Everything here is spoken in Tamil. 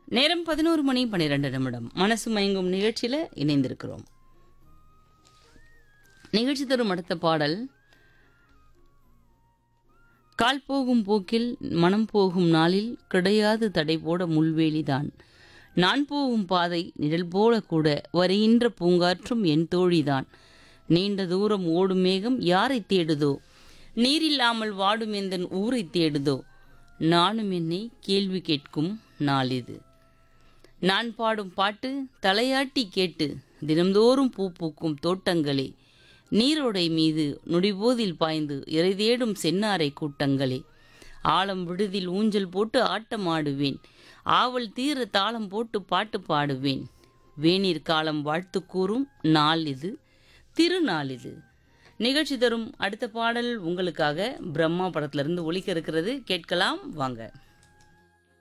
நேரம் பதினோரு மணி பன்னிரெண்டு நிமிடம் மனசு மயங்கும் நிகழ்ச்சியில இணைந்திருக்கிறோம் நிகழ்ச்சி தரும் அடுத்த பாடல் கால் போகும் போக்கில் மனம் போகும் நாளில் கிடையாது தடை போட முள்வேலிதான் நான் போகும் பாதை நிழல் போல கூட வருகின்ற பூங்காற்றும் என் தோழிதான் நீண்ட தூரம் ஓடும் மேகம் யாரை தேடுதோ நீரில்லாமல் வாடும் எந்தன் ஊரை தேடுதோ நானும் என்னை கேள்வி கேட்கும் நாள் இது நான் பாடும் பாட்டு தலையாட்டி கேட்டு தினம்தோறும் பூ பூக்கும் தோட்டங்களே நீரோடை மீது நொடிபோதில் பாய்ந்து இறை தேடும் சென்னாரை கூட்டங்களே ஆழம் விடுதில் ஊஞ்சல் போட்டு ஆட்டம் ஆடுவேன் ஆவல் தீர தாளம் போட்டு பாட்டு பாடுவேன் வேநீர் காலம் வாழ்த்து கூறும் நாள் இது திருநாள் இது நிகழ்ச்சி தரும் அடுத்த பாடல் உங்களுக்காக பிரம்மா படத்திலிருந்து ஒலிக்க இருக்கிறது கேட்கலாம் வாங்க